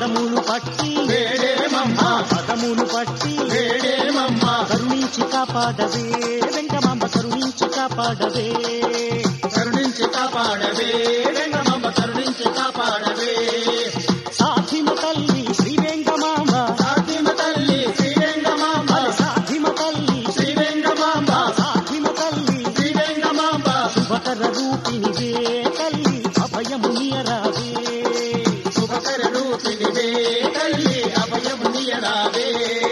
పదములు పట్టి వేడేమమ్మ ఆ పదములు పట్టి వేడేమమ్మ కరుణించి కాపాడవే వెంకమాంబ కరుణించి కాపాడవే కరుణించి కాపాడవే వెంగమమ్మ కరుణించి కాపాడవే సాధిమ తల్లి శ్రీ వెంకమాంబ సాధ్యమ తల్లి శ్రీ వెంగమాంబ సాధిమ తల్లి శ్రీ వెంగమాంబ సాధిమ తల్లి శ్రీ వెంగమాంబ శుభకర రూపిణివే తల్లి అభయము నీయరావే శుభకర రూపిణివే తల్లి అభయము నీయరావే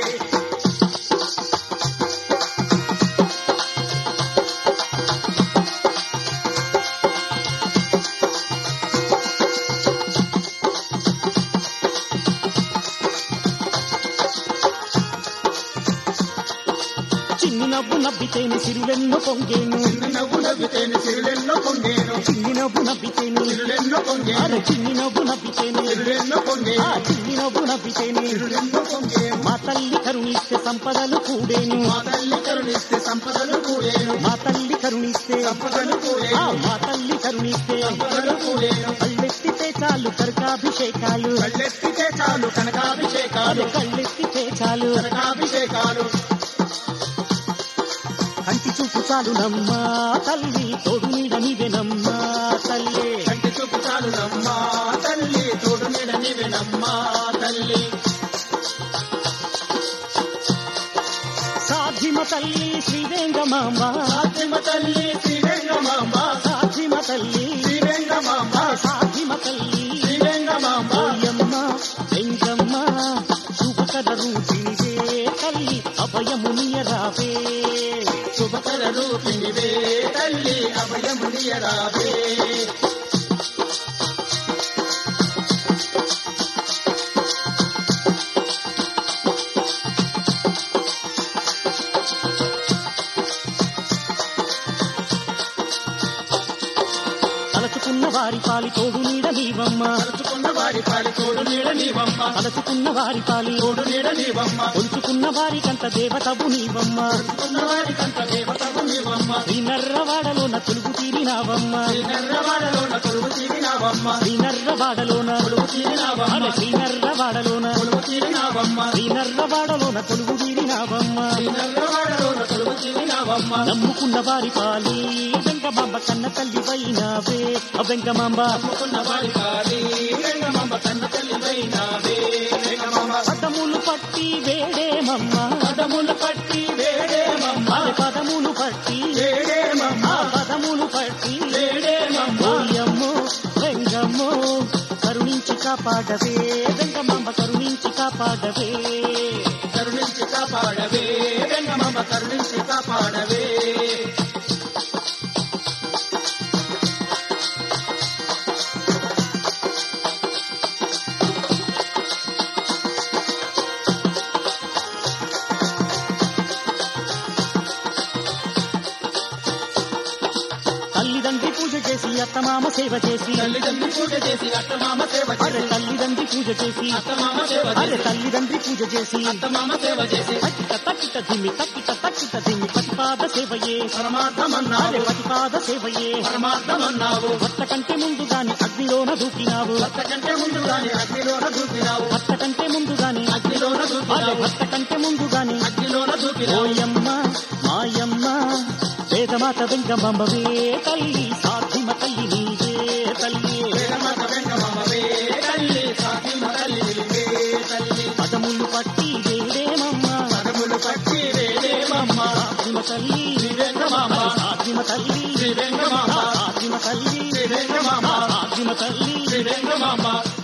చిన్ని నవ్వు నవ్వితేని సిరులెన్నో పొంగేను చిన్న నవ్వు నవ్వితేనే సిరులెన్నో పొంగేను చిన్ని నవ్వు నవ్వితేని సిరులెన్నో పొంగేను అరే చిన్ని నవ్వు నవ్వితేని సిరులెన్నో ఆ పొంగేను చిన్ని నవ్వు నవ్వితేని సిరులెన్నో పొంగేను మా తల్లి కరుణిస్తే సంపదలు కూడేను మా తల్లి కరుణిస్తే సంపదలు కూడేను మా తల్లి కరుణిస్తే సంపదలు ఆ కూడేను మా తల్లి కరుణిస్తే సంపదలు కూడేను కళ్ళెత్తితే చాలు కనకాభిషేకాలు కళ్ళెత్తితే చాలు కనకాభిషేకాలు అరే కళ్ళెత్తితే చాలు కనకాభిషేకాలు కంటి చూపు చాలు నమ్మా తల్లి తోడు నీడ నీవెనమ్మా తల్లి కంటి చూపు చాలు నమ్మా తల్లి తోడు నీడ నీవెనమ్మా తల్లి సాధిమ తల్లి శ్రీవేంగమాంబ సాధ్యమ తల్లి శ్రీరంగమాంబ సాధిమ తల్లి శ్రీరంగమాంబ సాధిమ తల్లి శ్రీరంగమాంబ ఓయమ్మ వెంగమ్మ శుభకర రూపిణివే తల్లి అభయము నీయరావే శుభకర రూపిణివే తల్లి అభయము నీయరావే తలచుకున్న వారి పాలి తోడు నీడ నీవమ్మ తలుచుకున్న వారి పాలి తోడు నీడ నీవమ్మ తలచుకున్న వారి పాలి తోడు నీడ నీవమ్మ కొలుచుకున్న వారికంత దేవతవు నీవమ్మ తలుచుకున్న వారి కంట దేవతవు నీవమ్మ శ్రీనర్రవాడలోన తొలుగు తీరినావమ్మ శ్రీనర్రవాడలోన కొలువు తీరినావమ్మ శ్రీనర్రవాడలోన కొలువు తీరినావమ్మ అరే శ్రీనర్రవాడలోన కొలువు తీరినావమ్మ శ్రీనర్రవాడలోన కొలుగు తీరినావమ్మ శ్రీనర్రవాడలోన కొలువు తీరినావమ్మ నమ్ముకున్న వారి పాలి వెంకమాంబ కన్న తల్లి వైనావే వెంకమాంబ నమ్ముకున్న వారి కాలి వెంగమమ్మ కన్న తల్లి వైనావే వెంగమమ్మ పదములు పట్టి వేడేమమ్మ పదములు పట్టి వేడేమమ్మ అరే పదములు పట్టి వేడేమమ్మ ఆ పదములు పట్టి వేడేమమ్మ ఓయమ్మో వెంగమ్మో కరుణించి కాపాడవే వెంకమాంబ కరుణించి కాపాడవే కరుణించి కాపాడవే వెంగమమ్మ కరుణించి కాపాడవే తల్లిదండ్రి పూజ చేసి అత్తమామ సేవ చేసి తల్లిదండ్రి పూజ చేసి అత్తమామ సేవ అరే చేసి తల్లిదండ్రి పూజ చేసి అత్తమామ సేవ అరే చేసి తల్లిదండ్రి పూజ చేసి అత్తమామ సేవ చేసి తక్కిట తక్కిట దిమ్మి తక్కిట తక్కిట దిమ్మి పతిపాద సేవయే అరే పరమార్థమన్నావు పతిపాద సేవయే పరమార్థమన్నావు భర్త కంటే ముందుగాని అగ్నిలోన దూకినావు భర్త కంటే ముందుగానే అగ్నిలోన దూకినావు భర్త కంటే ముందుగాని అగ్నిలోన అరే దూకినావు భర్త కంటే ముందుగాని అగ్నిలోన దూకినావు ఓయమ్మ మాయమ్మ వేదమాత వెంకమ్మవే తల్లి సాధిమ తల్లి నీవే తల్లి వేదమాత వెంగమమ్మవే తల్లి సాధ్యమ తల్లి నిలివే తల్లి పదములు పట్టి వేడేమమ్మ పదములు పట్టి వేడేమమ్మ సాధిమ తల్లి శ్రీవేంకమాంబ సాధిమ తల్లి శ్రీవేంకమాంబ సాధిమ తల్లి శ్రీవేంకమాంబ సాధిమ తల్లి శ్రీవేంకమాంబ